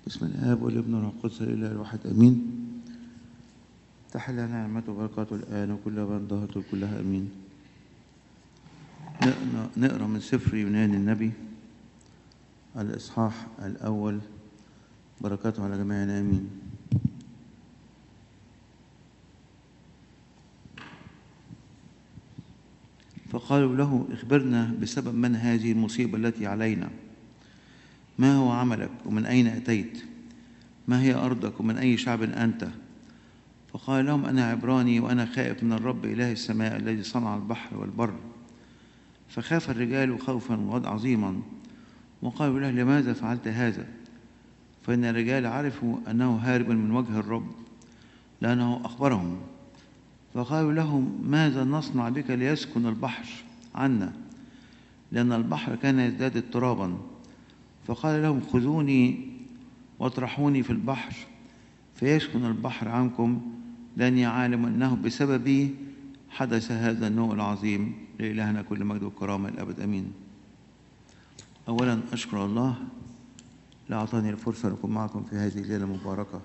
بسم الآب والابن والروح القدس الإله الواحد آمين تحل لنا نعمته وبركاته الآن وكل من ظهرته كلها آمين نقرأ- نقرأ من سفر يونان النبي الإصحاح الأول بركاته على جميعنا آمين فقالوا له اخبرنا بسبب من هذه المصيبة التي علينا ما هو عملك ومن أين أتيت ما هي أرضك ومن أي شعب أنت فقال لهم أنا عبراني وأنا خائف من الرب إله السماء الذي صنع البحر والبر فخاف الرجال خوفا ووضع عظيما وقالوا له لماذا فعلت هذا فإن الرجال عرفوا أنه هارب من وجه الرب لأنه أخبرهم فقالوا لهم ماذا نصنع بك ليسكن البحر عنا لأن البحر كان يزداد اضطرابا فقال لهم خذوني واطرحوني في البحر فيسكن البحر عنكم لأني عالم أنه بسببي حدث هذا النوء العظيم لإلهنا كل مجد وكرامة الأبد أمين أولا أشكر الله لأعطاني الفرصة أن أكون معكم في هذه الليلة المباركة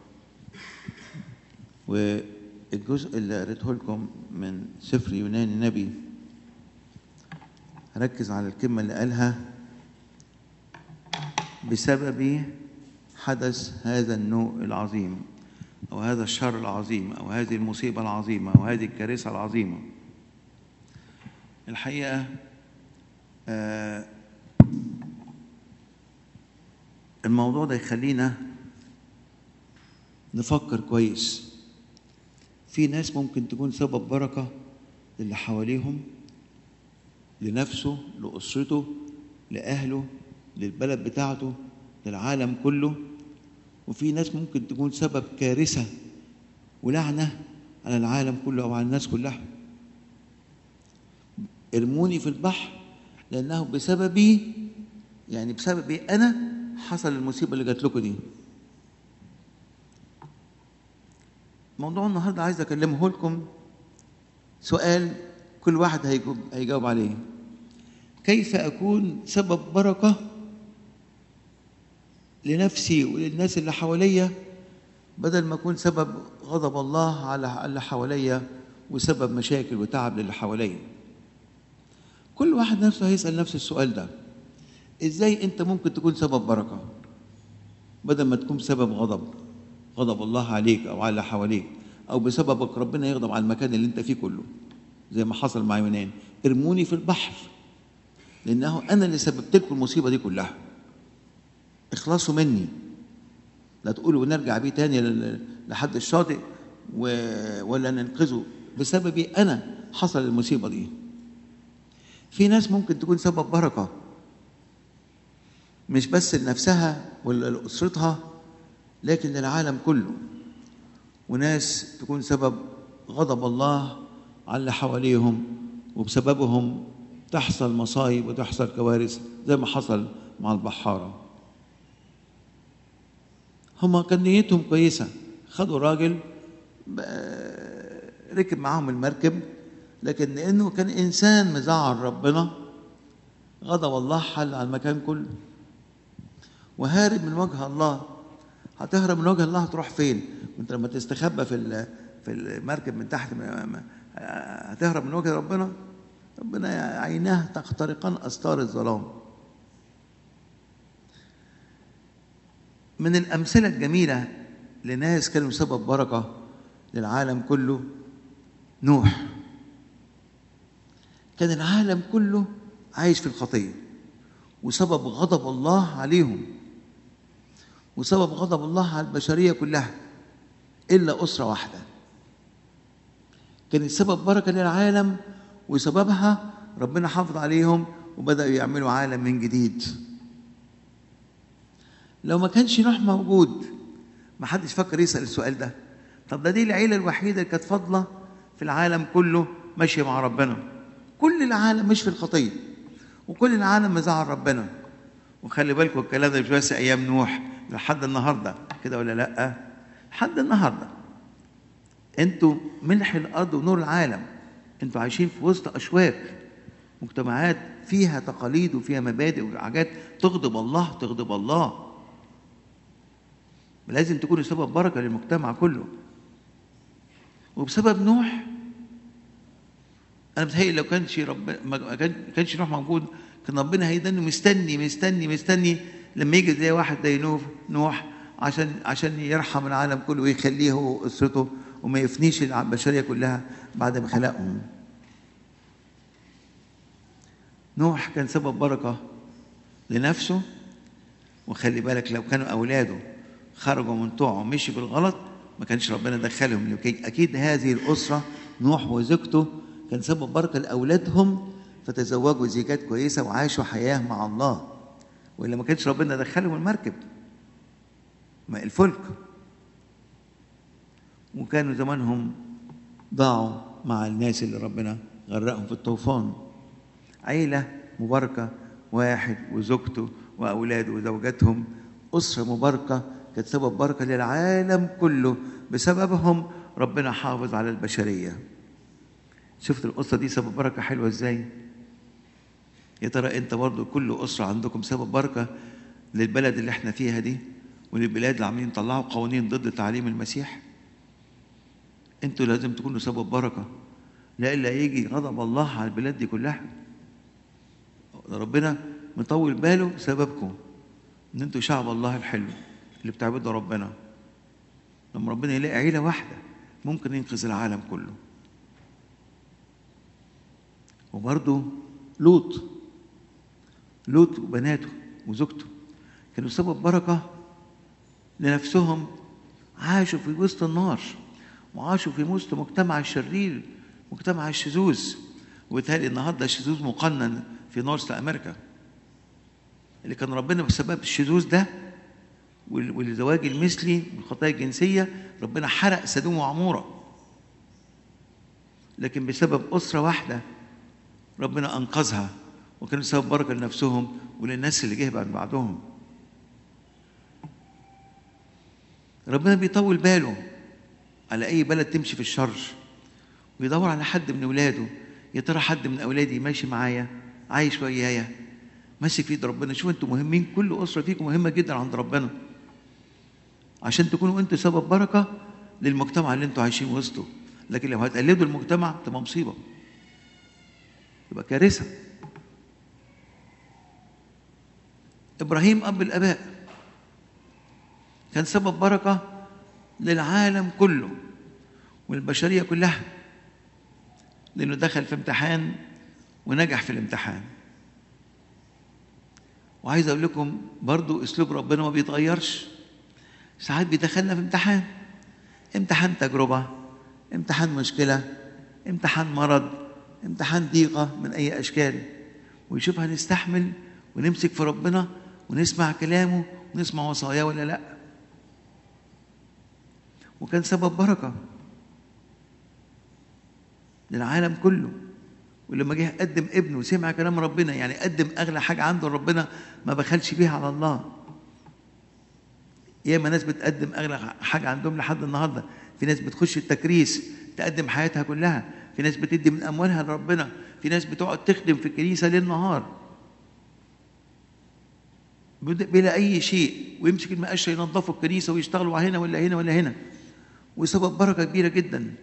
والجزء اللي قريته لكم من سفر يونان النبي هركز على الكلمة اللي قالها بسبب حدث هذا النوء العظيم أو هذا الشر العظيم أو هذه المصيبة العظيمة أو هذه الكارثة العظيمة الحقيقة آه الموضوع ده يخلينا نفكر كويس في ناس ممكن تكون سبب بركة للي حواليهم لنفسه لأسرته لأهله للبلد بتاعته للعالم كله وفي ناس ممكن تكون سبب كارثة ولعنة على العالم كله أو على الناس كلها ارموني في البحر لأنه بسببي يعني بسببي أنا حصل المصيبة اللي جات لكم دي موضوع النهارده عايز اكلمه لكم سؤال كل واحد هيجاوب, هيجاوب عليه كيف اكون سبب بركه لنفسي وللناس اللي حواليا بدل ما اكون سبب غضب الله على اللي حواليا وسبب مشاكل وتعب للي حواليا كل واحد نفسه هيسال نفس السؤال ده ازاي انت ممكن تكون سبب بركه بدل ما تكون سبب غضب غضب الله عليك او على اللي حواليك او بسببك ربنا يغضب على المكان اللي انت فيه كله زي ما حصل مع يونان ارموني في البحر لانه انا اللي سببت لكم المصيبه دي كلها اخلصوا مني لا تقولوا نرجع بيه تاني لل- لحد الشاطئ و... ولا ننقذه بسببي انا حصل المصيبه دي في ناس ممكن تكون سبب بركه مش بس لنفسها ولا لأسرتها لكن للعالم كله وناس تكون سبب غضب الله على اللي حواليهم وبسببهم تحصل مصايب وتحصل كوارث زي ما حصل مع البحارة هما كان نيتهم كويسة خدوا راجل ب- ركب معاهم المركب لكن لأنه كان إنسان مزعل ربنا غضب الله حل على المكان كله وهارب من وجه الله هتهرب من وجه الله هتروح فين وانت لما تستخبى في ال- في المركب من تحت ما- ما- هتهرب من وجه ربنا ربنا عيناه تخترقان استار الظلام من الامثله الجميله لناس كانوا سبب بركه للعالم كله نوح كان العالم كله عايش في الخطيه وسبب غضب الله عليهم وسبب غضب الله على البشريه كلها الا اسره واحده كانت سبب بركه للعالم وسببها ربنا حافظ عليهم وبداوا يعملوا عالم من جديد لو ما كانش نوح موجود ما حدش فكر يسال السؤال ده طب ده دي العيله الوحيده اللي كانت فاضله في العالم كله ماشيه مع ربنا كل العالم مش في الخطيه وكل العالم مزعل ربنا وخلي بالكم الكلام ده مش بس ايام نوح لحد النهارده كده ولا لا لحد النهارده انتوا ملح الارض ونور العالم انتوا عايشين في وسط اشواك مجتمعات فيها تقاليد وفيها مبادئ وحاجات تغضب الله تغضب الله لازم تكونوا سبب بركة للمجتمع كله وبسبب نوح انا بتهيألي لو كانش رب ما كان- كانش نوح موجود كان ربنا هيدنه مستني مستني مستني لما يجي زي واحد زي نوح نوح عشان عشان يرحم العالم كله ويخليه هو واسرته وما يفنيش البشريه كلها بعد ما خلقهم. نوح كان سبب بركه لنفسه وخلي بالك لو كانوا اولاده خرجوا من طوعه ومشي بالغلط ما كانش ربنا دخلهم لكي اكيد هذه الاسره نوح وزوجته كان سبب بركه لاولادهم فتزوجوا زيجات كويسه وعاشوا حياه مع الله والا ما كانش ربنا دخلهم المركب ما الفلك وكانوا زمانهم ضاعوا مع الناس اللي ربنا غرقهم في الطوفان عيلة مباركة واحد وزوجته وأولاده وزوجاتهم أسرة مباركة كانت سبب بركة للعالم كله بسببهم ربنا حافظ على البشرية شفت الأسرة دي سبب بركة حلوة إزاي يا ترى أنت برضو كل أسرة عندكم سبب بركة للبلد اللي احنا فيها دي وللبلاد اللي عاملين يطلعوا قوانين ضد تعليم المسيح انتوا لازم تكونوا سبب بركة لئلا يجي غضب الله على البلاد دي كلها ربنا مطول باله سببكم ان انتوا شعب الله الحلو اللي بتعبدوا ربنا لما ربنا يلاقي عيله واحده ممكن ينقذ العالم كله وبرضه لوط لوط وبناته وزوجته كانوا سبب بركه لنفسهم عاشوا في وسط النار وعاشوا في وسط مجتمع الشرير مجتمع الشذوذ وبالتالي النهارده الشذوذ مقنن في نورث امريكا اللي كان ربنا بسبب الشذوذ ده وال- والزواج المثلي والخطايا الجنسيه ربنا حرق سدوم وعموره لكن بسبب اسره واحده ربنا انقذها وكانوا سبب بركه لنفسهم وللناس اللي جه بعد بعدهم ربنا بيطول باله على اي بلد تمشي في الشر ويدور على حد من اولاده يا ترى حد من اولادي ماشي معايا عايش ويايا ماسك في ايد ربنا شوف انتوا مهمين كل اسره فيكم مهمه جدا عند ربنا عشان تكونوا انتوا سبب بركه للمجتمع اللي انتوا عايشين وسطه لكن لو هتقلدوا المجتمع تبقى مصيبه تبقى كارثه ابراهيم اب الاباء كان سبب بركه للعالم كله والبشريه كلها لانه دخل في امتحان ونجح في الامتحان وعايز اقول لكم برضو اسلوب ربنا ما بيتغيرش ساعات بيدخلنا في امتحان امتحان تجربه امتحان مشكله امتحان مرض امتحان ضيقه من اي اشكال ويشوف هنستحمل ونمسك في ربنا ونسمع كلامه ونسمع وصاياه ولا لا وكان سبب بركه للعالم كله ولما جه قدم ابنه وسمع كلام ربنا يعني قدم اغلى حاجه عنده ربنا ما بخلش بيها على الله ياما ناس بتقدم اغلى حاجه عندهم لحد النهارده في ناس بتخش التكريس تقدم حياتها كلها في ناس بتدي من اموالها لربنا في ناس بتقعد تخدم في الكنيسه ليل نهار بد- بلا اي شيء ويمسك المقشه ينظفوا الكنيسه ويشتغلوا هنا ولا هنا ولا هنا وسبب بركه كبيره جدا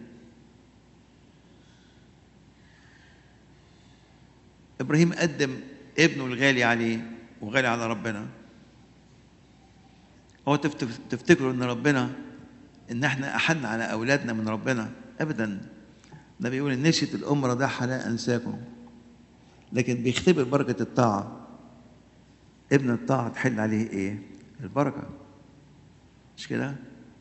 ابراهيم قدم ابنه الغالي عليه وغالي على ربنا هو تفت- تفتكروا ان ربنا ان احنا احن على اولادنا من ربنا ابدا ده بيقول ان نسيت الام رضعها لا انساكم لكن بيختبر بركه الطاعه ابن الطاعه تحل عليه ايه البركه مش كده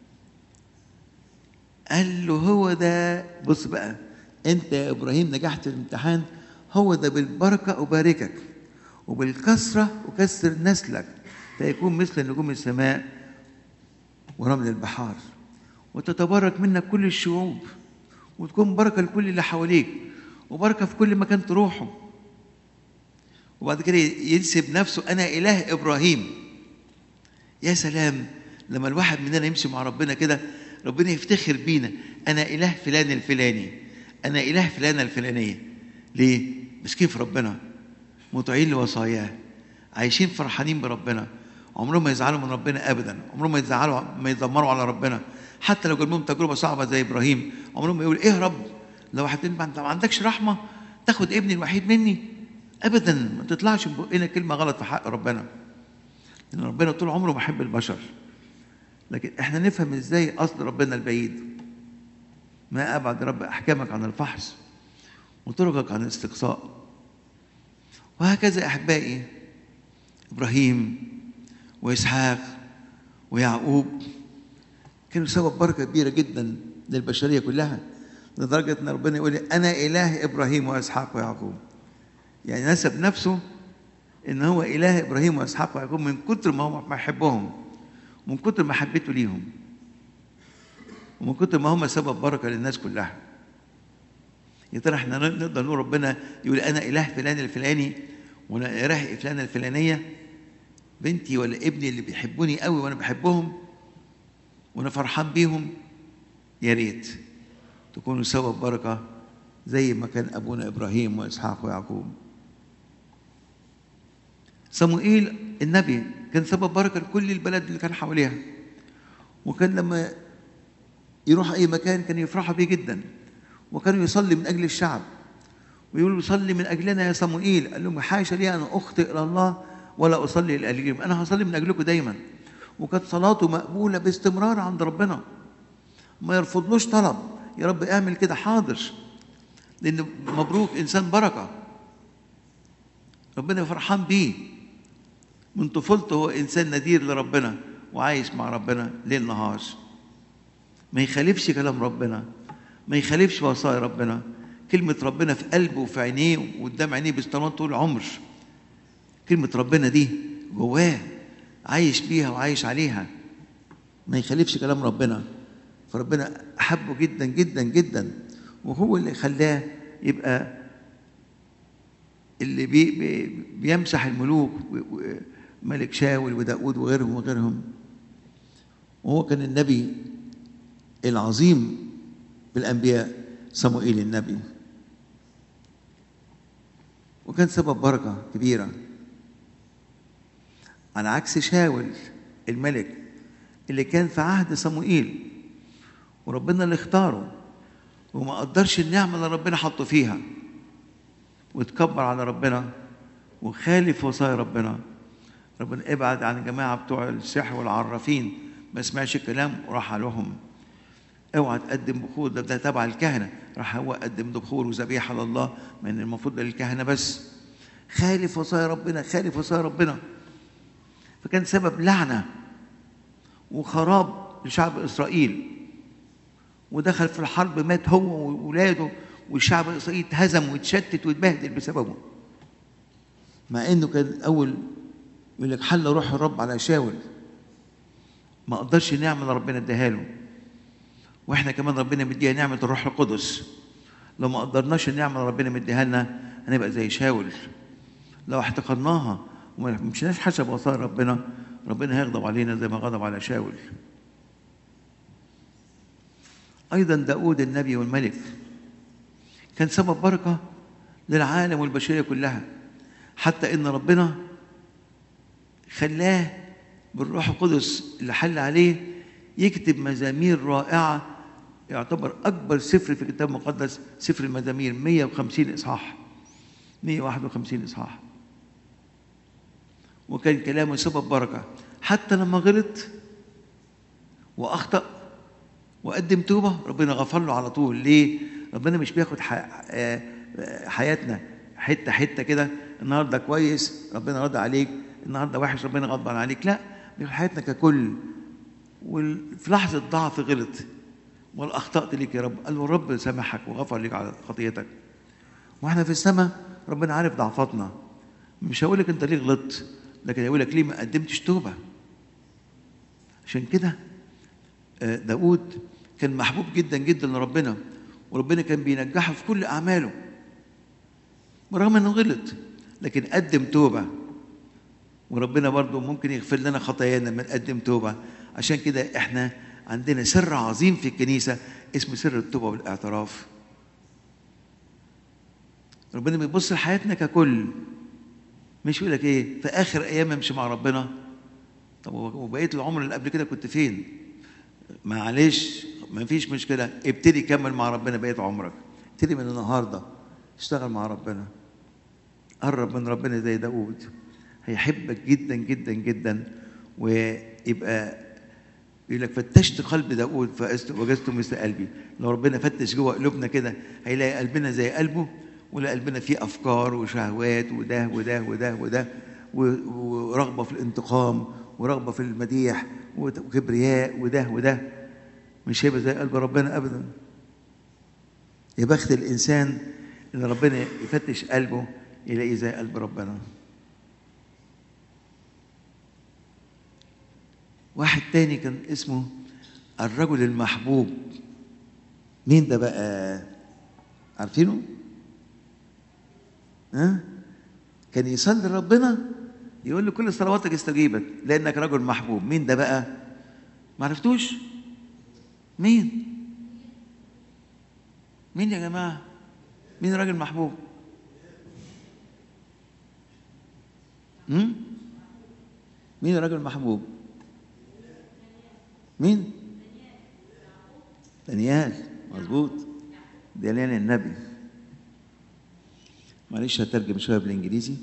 قال له هو ده بص بقى انت يا ابراهيم نجحت في الامتحان هو ده بالبركه اباركك وبالكثره اكثر نسلك فيكون مثل نجوم السماء ورمل البحار وتتبارك منك كل الشعوب وتكون بركه لكل اللي حواليك وبركه في كل مكان تروحه وبعد كده ينسب نفسه انا اله ابراهيم يا سلام لما الواحد مننا يمشي مع ربنا كده ربنا يفتخر بينا انا اله فلان الفلاني انا اله فلانه الفلانيه ليه ماسكين في ربنا مطيعين لوصاياه عايشين فرحانين بربنا عمرهم ما يزعلوا من ربنا ابدا عمرهم ما يزعلوا ما يتذمروا على ربنا حتى لو جالهم تجربه صعبه زي ابراهيم عمرهم ما يقولوا ايه يا رب لو هتنفع انت ما عندكش رحمه تاخد ابني الوحيد مني ابدا ما تطلعش من بقنا كلمه غلط في حق ربنا لان ربنا طول عمره بيحب البشر لكن احنا نفهم ازاي اصل ربنا البعيد ما ابعد رب احكامك عن الفحص وطرقك عن الاستقصاء وهكذا احبائي ابراهيم واسحاق ويعقوب كانوا سبب بركه كبيره جدا للبشريه كلها لدرجه ان ربنا يقول انا اله ابراهيم واسحاق ويعقوب يعني نسب نفسه ان هو اله ابراهيم واسحاق ويعقوب من كتر ما هو بيحبهم من كتر محبته ليهم ومن كتر ما هم سبب بركه للناس كلها يا ترى احنا نقدر نقول ربنا يقول انا اله فلان الفلاني وانا اله فلان الفلانيه بنتي ولا ابني اللي بيحبوني قوي وانا بحبهم وانا فرحان بيهم يا ريت تكونوا سبب بركه زي ما كان ابونا ابراهيم واسحاق ويعقوب صموئيل النبي كان سبب بركه لكل البلد اللي كان حواليها وكان لما يروح اي مكان كان يفرحوا بيه جدا وكانوا يصلي من اجل الشعب ويقولوا صلي من اجلنا يا صموئيل قال لهم حاشا لي ان اخطئ الى الله ولا اصلي لاجلكم انا هصلي من اجلكم دايما وكانت صلاته مقبوله باستمرار عند ربنا ما يرفضلوش طلب يا رب اعمل كده حاضر لان مبروك انسان بركه ربنا فرحان بيه من طفولته هو انسان ندير لربنا وعايش مع ربنا ليل نهار ما يخالفش كلام ربنا ما يخالفش وصايا ربنا كلمة ربنا في قلبه وفي عينيه وقدام عينيه باستمرار طول العمر كلمة ربنا دي جواه عايش بيها وعايش عليها ما يخالفش كلام ربنا فربنا أحبه جدا جدا جدا وهو اللي خلاه يبقى اللي بي بي بيمسح الملوك ملك شاول وداود وغيرهم وغيرهم وهو كان النبي العظيم بالأنبياء صموئيل النبي وكان سبب بركة كبيرة على عكس شاول الملك اللي كان في عهد صموئيل وربنا اللي اختاره وما قدرش النعمة اللي ربنا حطه فيها واتكبر على ربنا وخالف وصايا ربنا ربنا ابعد عن الجماعة بتوع السحر والعرافين ما سمعش الكلام وراح لهم اوعى تقدم بخور ده, ده تبع الكهنه راح هو قدم بخور وذبيحه لله من المفروض للكهنه بس خالف وصايا ربنا خالف وصايا ربنا فكان سبب لعنه وخراب لشعب اسرائيل ودخل في الحرب مات هو واولاده والشعب الاسرائيلي اتهزم واتشتت واتبهدل بسببه مع انه كان اول يقول لك حل روح الرب على شاول ما قدرش النعمه اللي ربنا اداها له واحنا كمان ربنا مديها نعمه الروح القدس لو ما قدرناش النعمه اللي ربنا مديها لنا هنبقى زي شاول لو احتقرناها وما مشيناش حسب وصايا ربنا ربنا هيغضب علينا زي ما غضب على شاول ايضا داود النبي والملك كان سبب بركه للعالم والبشريه كلها حتى ان ربنا خلاه بالروح القدس اللي حل عليه يكتب مزامير رائعة يعتبر أكبر سفر في الكتاب المقدس سفر المزامير 150 إصحاح 151 إصحاح وكان كلامه سبب بركة حتى لما غلط وأخطأ وقدم توبة ربنا غفر له على طول ليه؟ ربنا مش بياخد حياتنا حتة حتة كده النهارده كويس ربنا رضى عليك النهارده وحش ربنا غضبان عليك لا بياخد حياتنا ككل وفي لحظة ضعف غلط ولا أخطأت ليك يا رب قال له الرب سامحك وغفر لك على خطيتك واحنا في السماء ربنا عارف ضعفاتنا مش هقول لك انت ليه غلطت لكن هيقول لك ليه ما قدمتش توبة عشان كده داود كان محبوب جدا جدا لربنا وربنا كان بينجحه في كل أعماله برغم انه غلط لكن قدم توبة وربنا برضه ممكن يغفر لنا خطايانا لما نقدم توبة عشان كده احنا عندنا سر عظيم في الكنيسة اسمه سر التوبة والاعتراف ربنا بيبص لحياتنا ككل مش يقول لك ايه في اخر ايام امشي مع ربنا طب وبقيت العمر اللي قبل كده كنت فين معلش ما فيش مشكله ابتدي كمل مع ربنا بقيت عمرك ابتدي من النهارده اشتغل مع ربنا قرب من ربنا زي داود هيحبك جدا جدا جدا ويبقى يقول لك فتشت قلب داود فوجدت مثل قلبي لو ربنا فتش جوه قلوبنا كده هيلاقي قلبنا زي قلبه ولا قلبنا فيه افكار وشهوات وده وده وده وده ورغبه في الانتقام ورغبه في المديح وكبرياء وده وده مش هيبقى زي قلب ربنا ابدا يا بخت الانسان ان ربنا يفتش قلبه يلاقيه زي قلب ربنا واحد تاني كان اسمه الرجل المحبوب مين ده بقى عارفينه ها كان يصلي ربنا يقول له كل صلواتك استجيبت لانك رجل محبوب مين ده بقى ما عرفتوش مين مين يا جماعه مين الراجل المحبوب هم؟ مين الراجل المحبوب مين دانيال مظبوط دانيال النبي معلش هترجم شويه بالانجليزي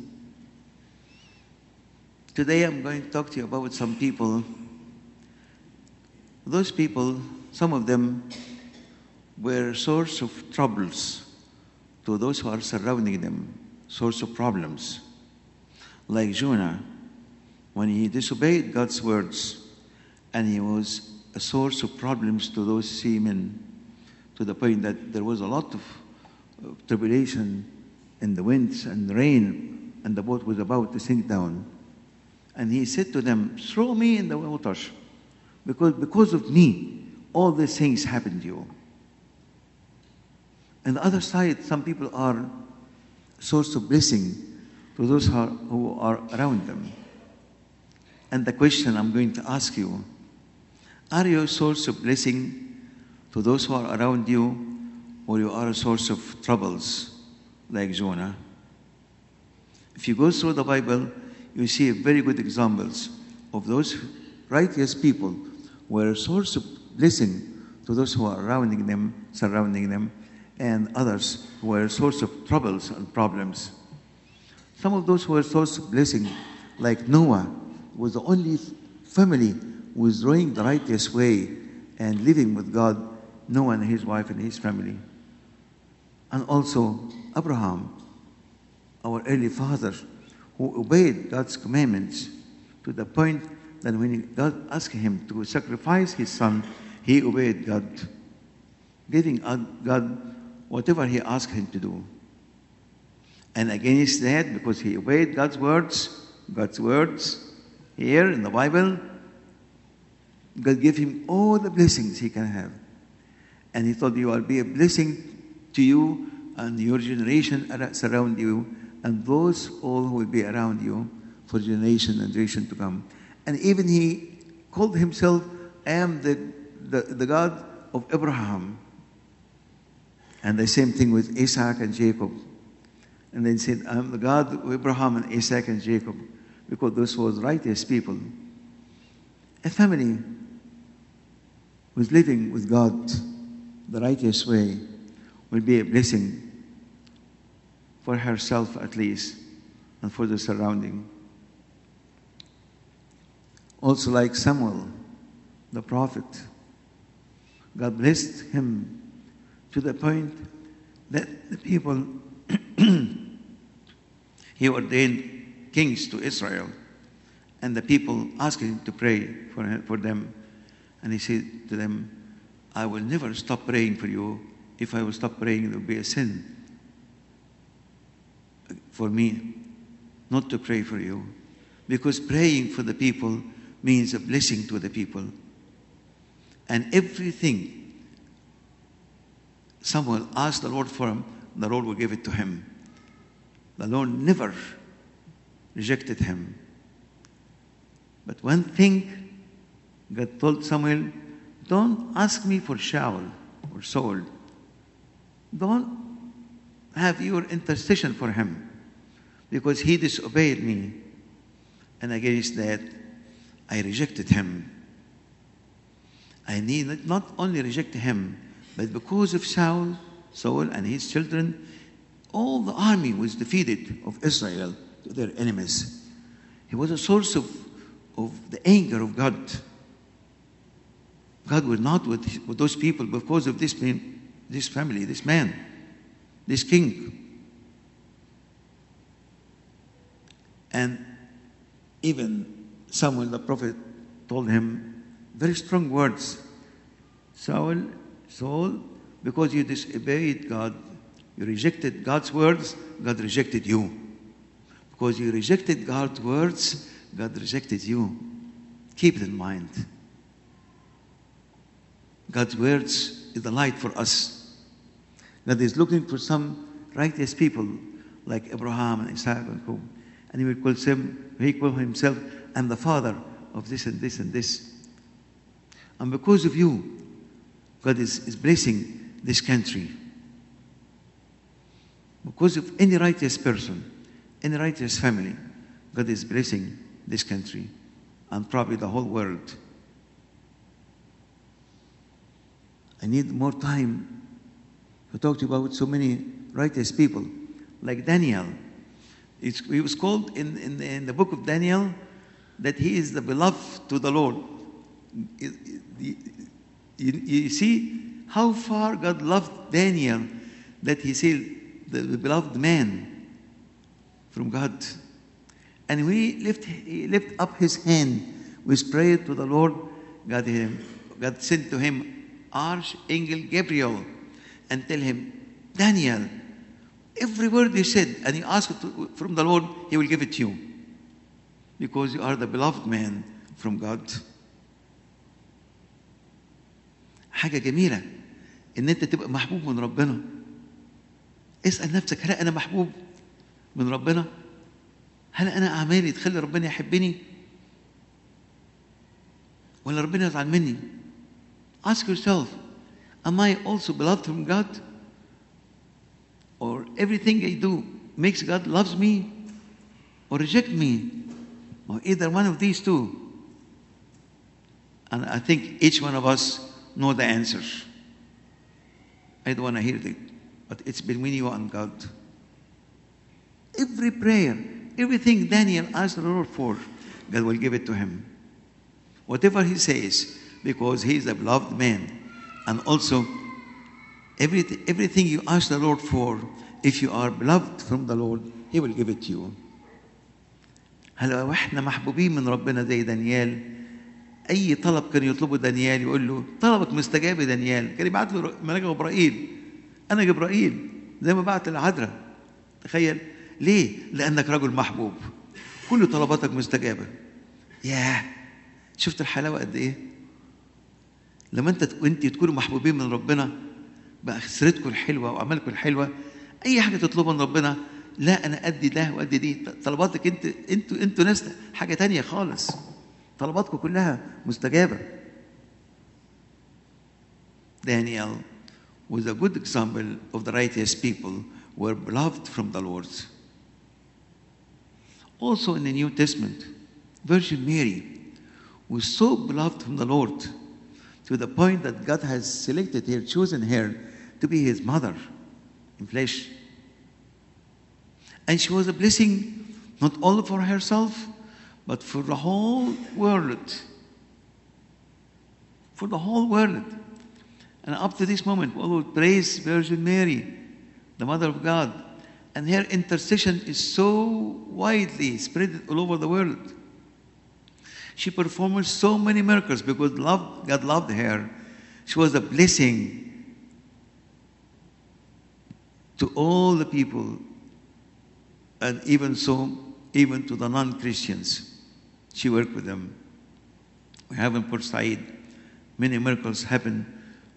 Today I'm going to talk to you about some people. Those people, some of them were source of troubles to those who are surrounding them, source of problems. Like Jonah, when he disobeyed God's words, and he was a source of problems to those seamen, to the point that there was a lot of uh, tribulation in the winds and rain, and the boat was about to sink down. And he said to them, Throw me in the waters, because, because of me, all these things happened to you. On the other side, some people are source of blessing to those who are, who are around them. And the question I'm going to ask you are you a source of blessing to those who are around you, or you are a source of troubles like Jonah? If you go through the Bible, you see very good examples of those righteous people were a source of blessing to those who are surrounding them, surrounding them, and others who were a source of troubles and problems. Some of those who were a source of blessing, like Noah, was the only family who was going the righteous way and living with God, Noah and his wife and his family. And also Abraham, our early father, who obeyed God's commandments to the point that when God asked him to sacrifice his son, he obeyed God, giving God whatever he asked him to do. And against that, because he obeyed God's words, God's words here in the Bible, God gave him all the blessings he can have. And he thought, You will be a blessing to you and your generation surround you, and those all who will be around you for generation and generation to come. And even he called himself, I am the, the, the God of Abraham. And the same thing with Isaac and Jacob. And then said, I'm the God of Abraham and Isaac and Jacob, because those were righteous people. A family who's living with God the righteous way will be a blessing for herself at least and for the surrounding. Also, like Samuel, the prophet, God blessed him to the point that the people he ordained kings to Israel, and the people asked him to pray for, for them. And he said to them, I will never stop praying for you. If I will stop praying, it will be a sin for me not to pray for you. Because praying for the people means a blessing to the people. And everything someone asked the Lord for him, the Lord will give it to him. The Lord never rejected him. But one thing God told Samuel, don't ask me for Shaul or Saul. Don't have your intercession for him because he disobeyed me. And against that, I rejected him. I need not only reject him, but because of Saul, Saul and his children, all the army was defeated of Israel to their enemies. He was a source of, of the anger of God. God was not with, with those people because of this man, this family, this man, this king. And even Samuel the prophet told him very strong words. Saul, Saul, because you disobeyed God, you rejected God's words, God rejected you. Because you rejected God's words, God rejected you. Keep it in mind. God's words is the light for us. God is looking for some righteous people like Abraham and Isaac and Jacob. And he will call him, he call himself, I'm the father of this and this and this. And because of you, God is, is blessing this country. Because of any righteous person, any righteous family, God is blessing this country and probably the whole world. I need more time to talk to you about so many righteous people, like Daniel. It's, he was called in, in, in the book of Daniel that he is the beloved to the Lord. You, you, you see how far God loved Daniel that he said, the, the beloved man from God. And when he lift, he lift up his hand with prayer to the Lord, God, him, God sent to him Archangel Gabriel and tell him, Daniel, every word you said and you ask it to, from the Lord, he will give it to you. Because you are the beloved man from God. حاجة جميلة إن أنت تبقى محبوب من ربنا. اسأل نفسك هل أنا محبوب من ربنا؟ هل أنا أعمالي تخلي ربنا يحبني؟ ولا ربنا يزعل مني؟ Ask yourself, am I also beloved from God? Or everything I do makes God loves me or reject me? Or either one of these two. And I think each one of us know the answer. I don't want to hear it, but it's between you and God. Every prayer, everything Daniel asked the Lord for, God will give it to him. Whatever he says, because he is a beloved man. And also, everything, everything you ask the Lord for, if you are beloved from the Lord, he will give it to you. هلا واحنا محبوبين من ربنا زي دانيال اي طلب كان يطلبه دانيال يقول له طلبك مستجاب يا دانيال كان يبعت له ملاك جبرائيل انا جبرائيل زي ما بعت العذراء تخيل ليه لانك رجل محبوب كل طلباتك مستجابه ياه شفت الحلاوه قد ايه لما انت وانت تكونوا محبوبين من ربنا بقى خسرتكم الحلوه واعمالكم الحلوه اي حاجه تطلبها من ربنا لا انا ادي ده وادي دي طلباتك انت انتوا انتوا ناس حاجه تانية خالص طلباتكم كلها مستجابه Daniel was a good example of the righteous people who were beloved from the Lord. Also in the New Testament, Virgin Mary was so beloved from the Lord to the point that God has selected her, chosen her to be his mother in flesh. And she was a blessing not only for herself, but for the whole world. For the whole world. And up to this moment, we will praise Virgin Mary, the Mother of God. And her intercession is so widely spread all over the world. She performed so many miracles because love, God loved her. She was a blessing to all the people, and even so, even to the non Christians. She worked with them. We have in Port Said many miracles happen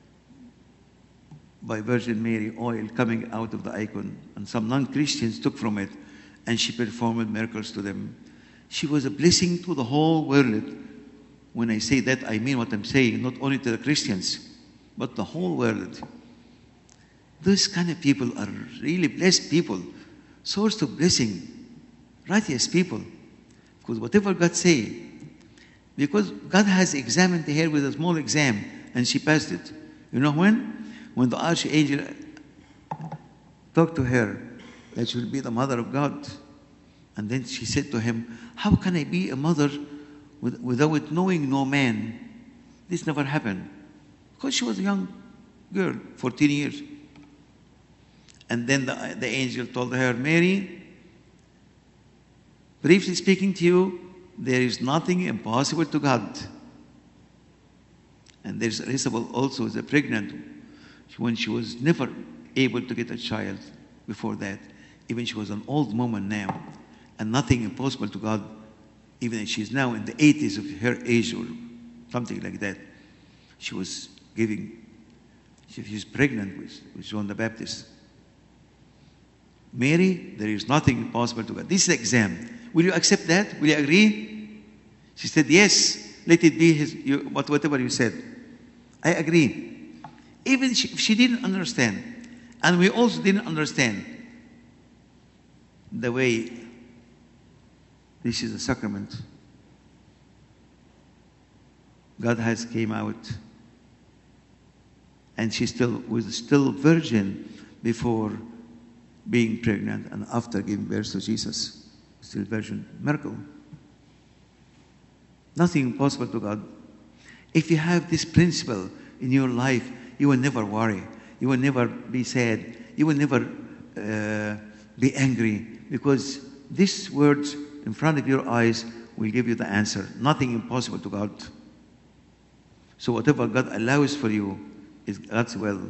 by Virgin Mary oil coming out of the icon, and some non Christians took from it, and she performed miracles to them. She was a blessing to the whole world. When I say that, I mean what I'm saying, not only to the Christians, but the whole world. Those kind of people are really blessed people, source of blessing, righteous people. Because whatever God say, Because God has examined her with a small exam and she passed it. You know when? When the archangel talked to her that she will be the mother of God. And then she said to him, How can I be a mother with- without knowing no man? This never happened. Because she was a young girl, 14 years. And then the, the angel told her, Mary, briefly speaking to you, there is nothing impossible to God. And there's Elizabeth also is a pregnant when she was never able to get a child before that. Even she was an old woman now, and nothing impossible to God. Even if she's now in the 80s of her age or something like that, she was giving. She, she's pregnant with, with John the Baptist. Mary, there is nothing impossible to God. This is the exam. Will you accept that? Will you agree? She said, Yes, let it be his, you, what- whatever you said. I agree. Even she, she didn't understand. And we also didn't understand the way this is a sacrament. God has came out and she still was still virgin before being pregnant and after giving birth to Jesus. Still virgin. Miracle. Nothing impossible to God. If you have this principle in your life, you will never worry. You will never be sad. You will never uh, be angry because these words in front of your eyes will give you the answer. Nothing impossible to God. So whatever God allows for you is God's will.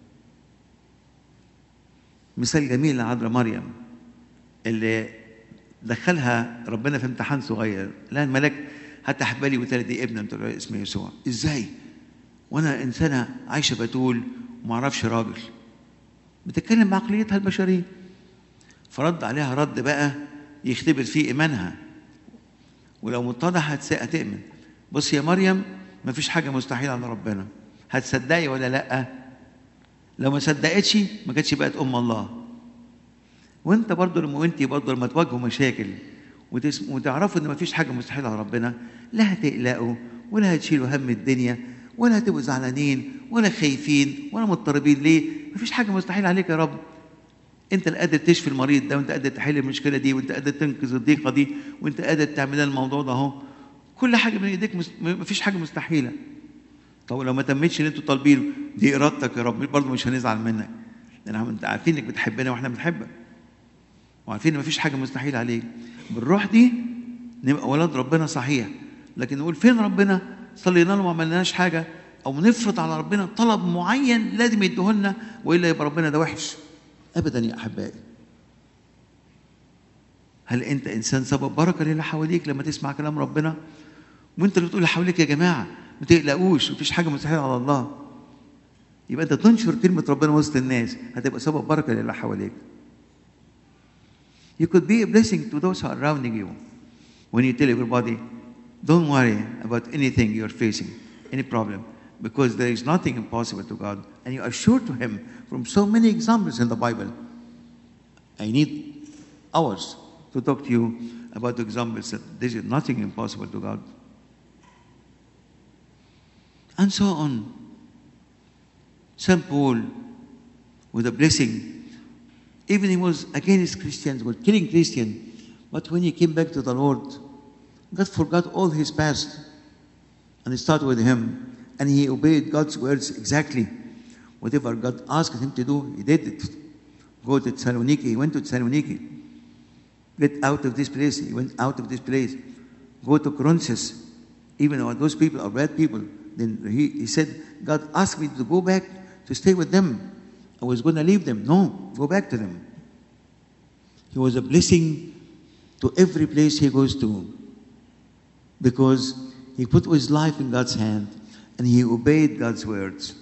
مثال جميل لعذراء مريم اللي دخلها ربنا في امتحان صغير لا الملك حتى حبالي وتلدي ابن قلت له اسمه يسوع ازاي وانا انسانه عايشه بتول وما اعرفش راجل بتتكلم بعقليتها البشريه فرد عليها رد بقى يختبر فيه ايمانها ولو متضح هتس- هتؤمن بص يا مريم ما فيش حاجه مستحيله عند ربنا هتصدقي ولا لا لو ما صدقتش ما كانتش بقت ام الله وانت برضه لما وانت برضه لما تواجهوا مشاكل وتس... وتعرفوا ان ما فيش حاجه مستحيله على ربنا لا هتقلقوا ولا هتشيلوا هم الدنيا ولا هتبقوا زعلانين ولا خايفين ولا مضطربين ليه؟ ما فيش حاجه مستحيله عليك يا رب انت اللي قادر تشفي المريض ده وانت قادر تحل المشكله دي وانت قادر تنقذ الضيقه دي وانت قادر تعمل لنا الموضوع ده اهو كل حاجه من ايديك مس... ما فيش حاجه مستحيله طب لو ما تمتش اللي انتوا طالبينه دي ارادتك يا رب برضه مش هنزعل منك لان انت عارفين انك بتحبنا واحنا بنحبك وعارفين ان مفيش حاجه مستحيل عليك بالروح دي نبقى ولاد ربنا صحيح لكن نقول فين ربنا صلينا له وما عملناش حاجه او نفرض على ربنا طلب معين لازم يديهولنا والا يبقى ربنا ده وحش ابدا يا احبائي هل انت انسان سبب بركه للي حواليك لما تسمع كلام ربنا وانت اللي بتقول اللي حواليك يا جماعه ما تقلقوش مفيش حاجه مستحيله على الله يبقى انت تنشر كلمه ربنا وسط الناس هتبقى سبب بركه للي حواليك You could be a blessing to those who are surrounding you when you tell everybody, don't worry about anything you're facing, any problem, because there is nothing impossible to God. And you are sure to Him from so many examples in the Bible. I need hours to talk to you about the examples that there is nothing impossible to God. And so on. St. Paul, with a blessing, even he was against Christians, was killing Christians. But when he came back to the Lord, God forgot all his past and he started with him and he obeyed God's words exactly. Whatever God asked him to do, he did it. Go to Thessaloniki, he went to Thessaloniki. Get out of this place, he went out of this place. Go to Corinthus, even though those people are bad people. Then he, he said, God asked me to go back to stay with them. I was going to leave them. No, go back to them. He was a blessing to every place he goes to because he put his life in God's hand and he obeyed God's words.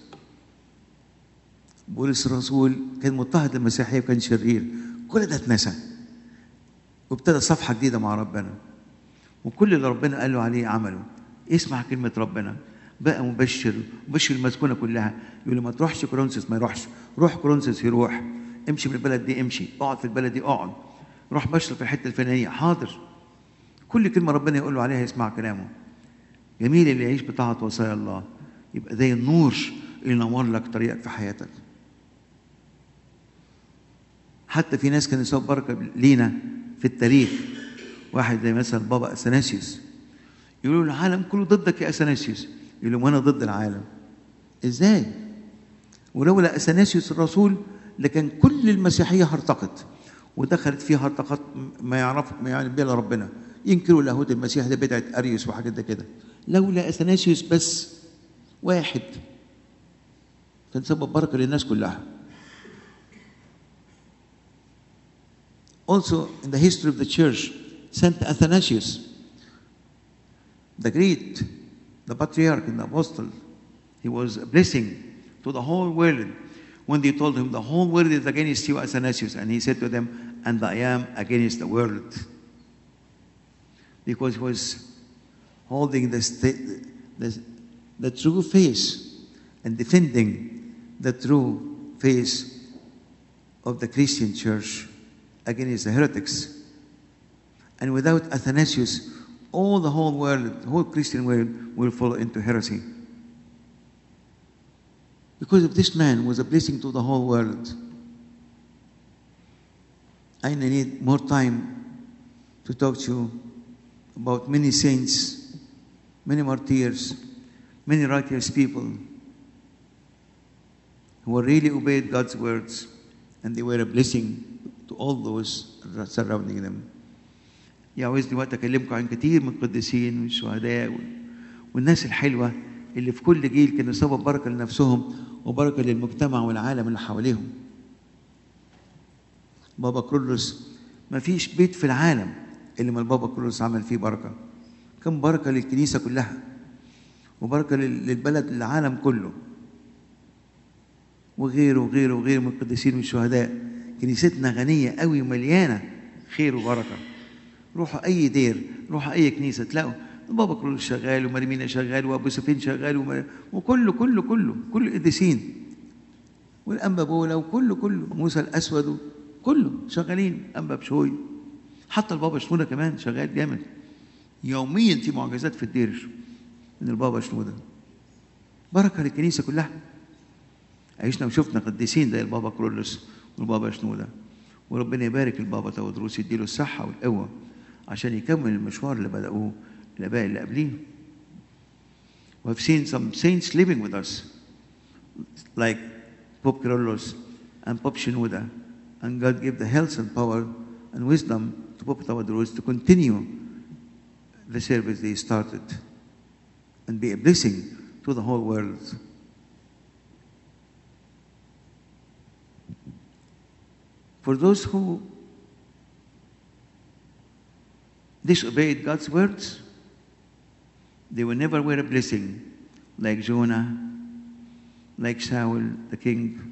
بولس الرسول كان مضطهد المسيحية وكان شرير كل ده اتنسى وابتدى صفحة جديدة مع ربنا وكل اللي ربنا قال له عليه عمله يسمع كلمة ربنا بقى مبشر مبشر المسكونة كلها يقول له ما تروحش كورنثوس ما يروحش روح كورنثوس يروح امشي من البلد دي امشي اقعد في البلد دي اقعد روح بشر في الحتة الفلانية حاضر كل كلمة ربنا يقول له عليها يسمع كلامه جميل اللي يعيش بطاعة وصايا الله يبقى زي النور اللي ينور لك طريقك في حياتك حتى في ناس كانوا يسبب بركة لينا في التاريخ واحد زي مثلا بابا اثناسيوس يقولوا له العالم كله ضدك يا اثناسيوس يقول لهم انا ضد العالم ازاي ولولا اثناسيوس الرسول لكان كل المسيحيه هرطقت ودخلت فيها هرطقات ما يعرف ما يعني بها ربنا ينكروا لاهوت المسيح ده بدعه اريوس وحاجات ده كده لولا اثناسيوس بس واحد كان سبب بركه للناس كلها Also, in the history of the church, Saint Athanasius, the great, the patriarch and the apostle, he was a blessing to the whole world when they told him the whole world is against you, Athanasius. And he said to them, And I am against the world. Because he was holding the, sta- the, the true face and defending the true face of the Christian church against the heretics. And without Athanasius, all the whole world, the whole Christian world will fall into heresy. Because of this man was a blessing to the whole world. I need more time to talk to you about many saints, many martyrs, many righteous people who really obeyed God's words and they were a blessing to all those surrounding them. يعوزني وقت اكلمكم عن كتير من القديسين والشهداء والناس الحلوه اللي في كل جيل كانوا سبب بركه لنفسهم وبركه للمجتمع والعالم اللي حواليهم. بابا كرولوس ما فيش بيت في العالم اللي ما البابا كرولوس عمل فيه بركه. كان بركه للكنيسه كلها وبركه للبلد للعالم كله. وغيره وغيره وغيره من القديسين والشهداء. كنيستنا غنيه قوي ومليانه خير وبركه. روحوا اي دير روحوا اي كنيسه تلاقوا بابا كرولوس شغال ومريمينا شغال وابو سفين شغال ومر... وكله كله كله كل القديسين والانبا بولا وكله كله موسى الاسود كله شغالين انبا بشوي حتى البابا شنوده كمان شغال جامد يوميا في معجزات في الدير من البابا شنوده بركه للكنيسه كلها عشنا وشفنا قديسين زي البابا كرولوس والبابا شنوده وربنا يبارك البابا تودروس يديله الصحه والقوه عشان يكمل المشوار اللي بدأوه الآباء اللي قبليه. We've seen some saints living with us, like Pope Kyrillos and Pope Shenouda, and God gave the health and power and wisdom to Pope Tawadros to continue the service they started and be a blessing to the whole world. For those who disobeyed God's words, they will never wear a blessing like Jonah, like Saul the king,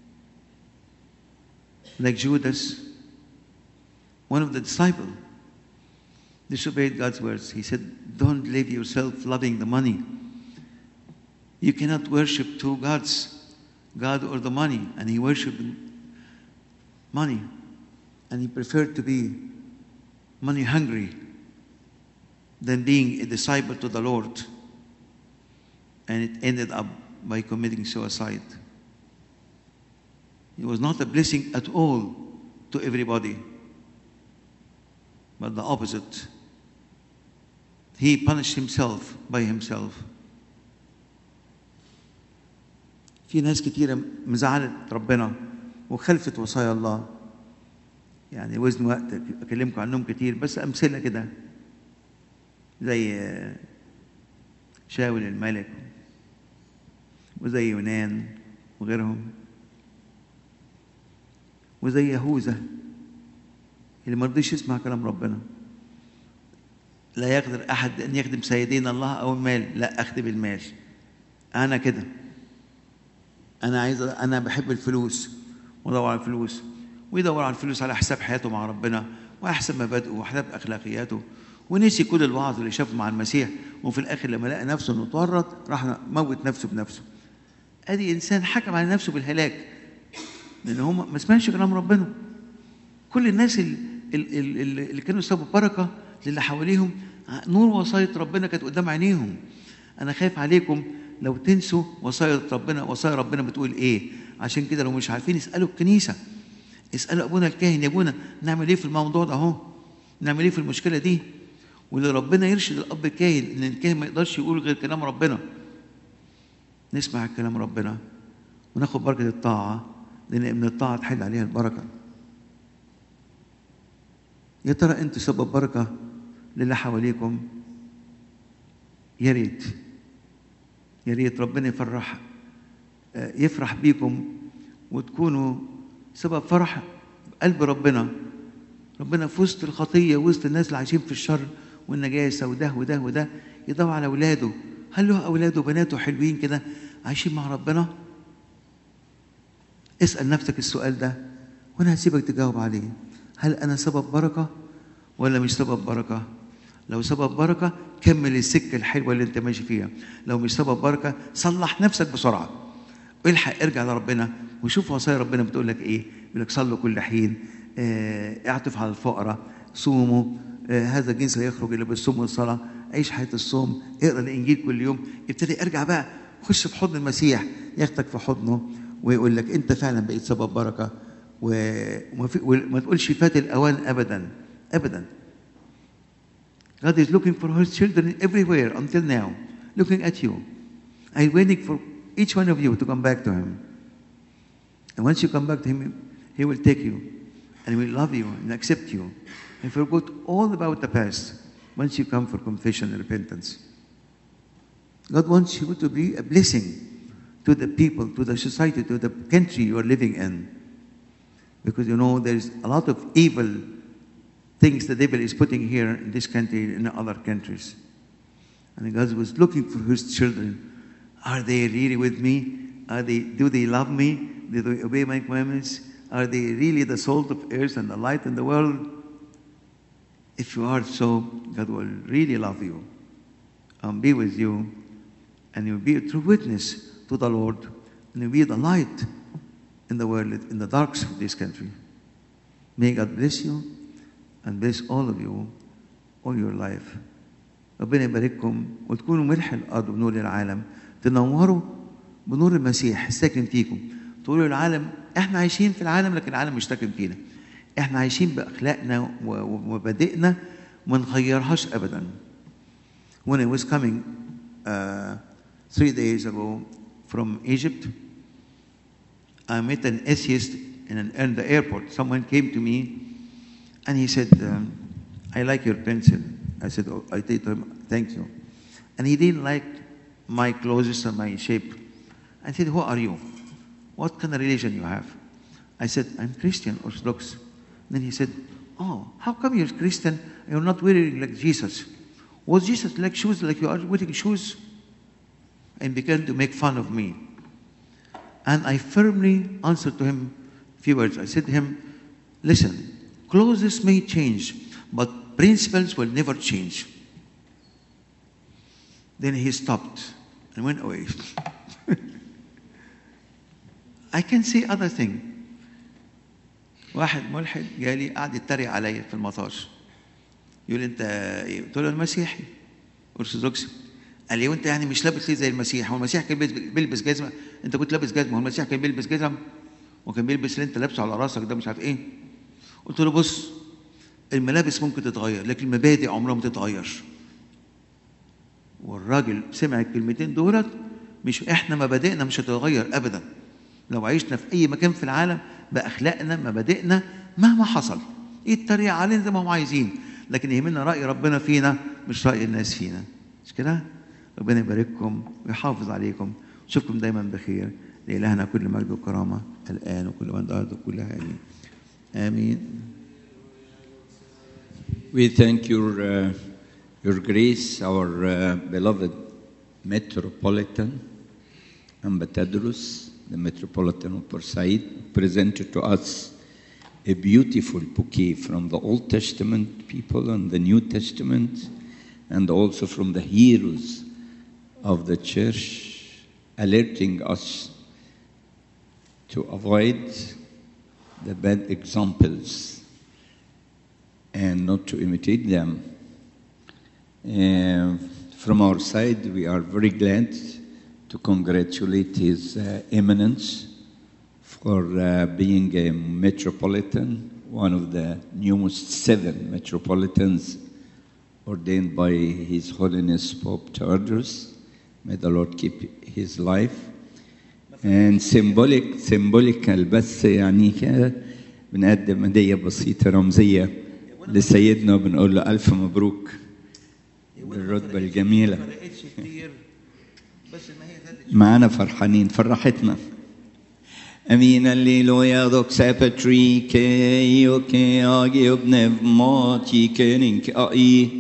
like Judas, one of the disciples disobeyed God's words. He said, Don't live yourself loving the money. You cannot worship two gods, God or the money. And he worshiped money. And he preferred to be money hungry than being a disciple to the Lord. And it ended up by committing suicide. It was not a blessing at all to everybody, but the opposite. He punished himself by himself. في ناس كتيرة مزعلت ربنا وخلفت وصايا الله يعني وزن وقت اكلمكم عنهم كتير بس امثله كده زي شاول الملك وزي يونان وغيرهم وزي يهوذا اللي ما رضيش يسمع كلام ربنا لا يقدر احد ان يخدم سيدين الله او المال لا اخدم المال انا كده انا عايز انا بحب الفلوس وادور على الفلوس ويدور على الفلوس على حساب حياته مع ربنا وحسب مبادئه وحسب اخلاقياته ونسي كل الوعظ اللي شافه مع المسيح وفي الاخر لما لقى نفسه انه اتورط راح موت نفسه بنفسه ادي انسان حكم على نفسه بالهلاك لان هم ما سمعش كلام ربنا كل الناس اللي, اللي, اللي كانوا سبب بركه للي حواليهم نور وصايه ربنا كانت قدام عينيهم انا خايف عليكم لو تنسوا وصايا ربنا وصايا ربنا بتقول ايه عشان كده لو مش عارفين اسالوا الكنيسه اسالوا ابونا الكاهن يا ابونا نعمل ايه في الموضوع ده اهو نعمل ايه في المشكله دي واللي ربنا يرشد الاب الكاهن ان الكاهن ما يقدرش يقول غير كلام ربنا نسمع كلام ربنا وناخد بركه الطاعه لان من الطاعه تحل عليها البركه يا ترى انتوا سبب بركه للي حواليكم يا ريت يا ريت ربنا يفرح يفرح بيكم وتكونوا سبب فرح قلب ربنا ربنا في وسط الخطية وسط الناس اللي عايشين في الشر والنجاسة وده وده وده يدور على أولاده هل له أولاده وبناته حلوين كده عايشين مع ربنا اسأل نفسك السؤال ده وأنا هسيبك تجاوب عليه هل أنا سبب بركة ولا مش سبب بركة لو سبب بركة كمل السكة الحلوة اللي انت ماشي فيها لو مش سبب بركة صلح نفسك بسرعة والحق ارجع لربنا وشوف وصايا ربنا بتقول لك ايه يقول لك صلوا كل حين اه اعطف على الفقراء صوموا اه هذا الجنس لا يخرج الا بالصوم والصلاه عيش حياه الصوم اقرا الانجيل كل يوم ابتدي ارجع بقى خش في حضن المسيح ياخدك في حضنه ويقول لك انت فعلا بقيت سبب بركه وما, في وما تقولش فات الاوان ابدا ابدا God is looking for his children everywhere until now, looking at you. I'm waiting for each one of you to come back to him. And once you come back to him, he will take you and he will love you and accept you and forget all about the past once you come for confession and repentance. God wants you to be a blessing to the people, to the society, to the country you are living in. Because you know there's a lot of evil things the devil is putting here in this country and in other countries. And God was looking for his children. Are they really with me? Are they, do they love me? Do they obey my commandments? Are they really the salt of earth and the light in the world? If you are so, God will really love you and be with you, and you'll be a true witness to the Lord, and you'll be the light in the world, in the darks of this country. May God bless you and bless all of you all your life. ربنا يبارككم وتكونوا ملح الارض ونور العالم تنوروا بنور المسيح الساكن فيكم تقولوا للعالم احنا عايشين في العالم لكن العالم مش ساكن فينا احنا عايشين باخلاقنا ومبادئنا وما نغيرهاش ابدا when I was coming uh, three days ago from Egypt I met an atheist in, an, in the airport someone came to me and he said um, I like your pencil I said oh, I told him thank you and he didn't like my clothes and my shape I said who are you what kind of religion you have I said I'm Christian Orthodox then he said, Oh, how come you're Christian and you're not wearing like Jesus? Was Jesus like shoes like you are wearing shoes? And began to make fun of me. And I firmly answered to him a few words. I said to him, Listen, clothes may change, but principles will never change. Then he stopped and went away. I can say other thing. واحد ملحد جالي قعد يتريق عليا في المطار يقول لي انت ايه؟ قلت له المسيحي ارثوذكسي قال لي وانت يعني مش لابس ليه زي المسيح هو المسيح كان بيلبس جزمه انت كنت لابس جزمه هو المسيح كان بيلبس جزم وكان بيلبس اللي انت لابسه على راسك ده مش عارف ايه قلت له بص الملابس ممكن تتغير لكن المبادئ عمرها ما تتغير والراجل سمع الكلمتين دولت مش احنا مبادئنا مش هتتغير ابدا لو عشنا في اي مكان في العالم باخلاقنا مبادئنا مهما حصل يتريق علينا زي ما هم عايزين لكن يهمنا راي ربنا فينا مش راي الناس فينا مش كده ربنا يبارككم ويحافظ عليكم نشوفكم دايما بخير لإلهنا كل مجد وكرامة الآن وكل من الأرض كلها آمين آمين We thank your, uh, your grace, our uh, beloved Metropolitan Ambassadors, the Metropolitan of Port Said, presented to us a beautiful bouquet from the Old Testament people and the New Testament, and also from the heroes of the church, alerting us to avoid the bad examples and not to imitate them. Uh, From our side, we are very glad to congratulate His uh, Eminence for uh, being a metropolitan, one of the newest seven metropolitans ordained by His Holiness Pope Charles. May the Lord keep his life. And symbolic, symbolical بس يعني كده بنقدم هدية بسيطة رمزية لسيدنا وبنقول له ألف مبروك بالرتبة الجميلة ما فرقتش كتير بس ما هي ذات معانا فرحانين فرحتنا Amin alleluia doxa patrike ioke agi pneumati kenink ai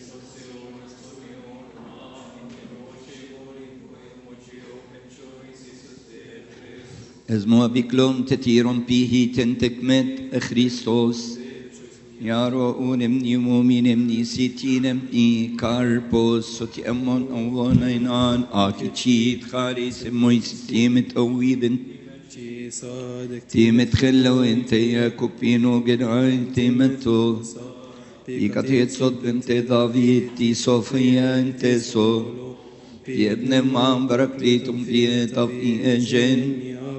Esmo biklum tetirum pihi tentekmet Christos Yaro unem ni muminim ni sitinem ni karpos soti amon awonainan akichit kharis moisimet awibin تيمت خلو انت يا كوبينو جدعان تيمتو يكتيت صد بنت دافيد تي صوفيا انت صو في ابن مام بركليتم في طفي اجن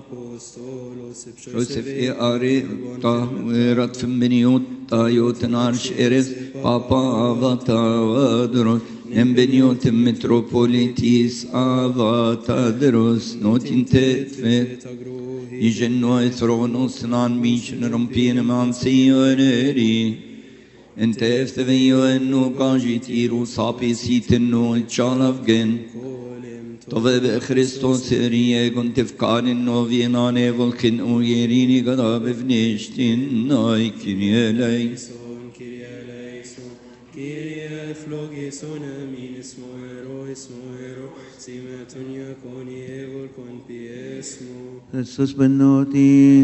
روسف اي اري طاهرت في منيوت طايوت نارش ارس بابا افاتا ودروس نم بنيوت متروبوليتيس افاتا دروس نوتين تتفت يجنو اثرونوس نان ميشن رمبين مان سيونري انت افتفيو انو قاجي تيرو صابي سيتنو اتشالفجن طب بخريستوس ريه كنت في كان انو فيناني فولكن او يريني قدا بفنشتين ناي كريا ليس Kyrie flogison amin ismo ero ismo ero simeton yakoni evol con piesmo Jesús بنوتي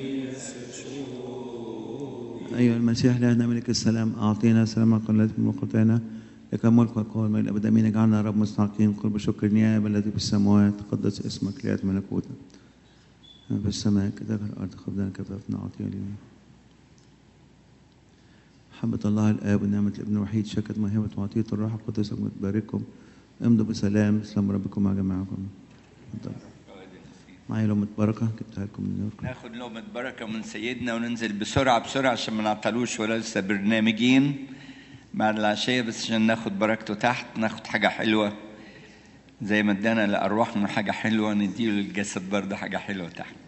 أيها المسيح لنا ملك السلام أعطينا سلامك التي من وقتنا لك الملك والقوة من الأبد أمين اجعلنا رب مستحقين قل بشكر نيابة التي في السماوات تقدس اسمك ليأتي ملكوتك كما في السماء كذلك في الأرض خبزنا كفافنا أعطينا اليوم محبة الله الآب ونعمة الابن الوحيد شكت موهبة وعطية الروح القدس وتبارككم امضوا بسلام سلام ربكم مع جميعكم اتفضل. معايا لقمة بركة جبتها لكم من نيويورك ناخد لقمة بركة من سيدنا وننزل بسرعة بسرعة عشان ما نعطلوش ولا لسه برنامجين بعد العشية بس عشان ناخد بركته تحت ناخد حاجة حلوة زي ما ادانا لأرواحنا حاجة حلوة نديله للجسد برضه حاجة حلوة تحت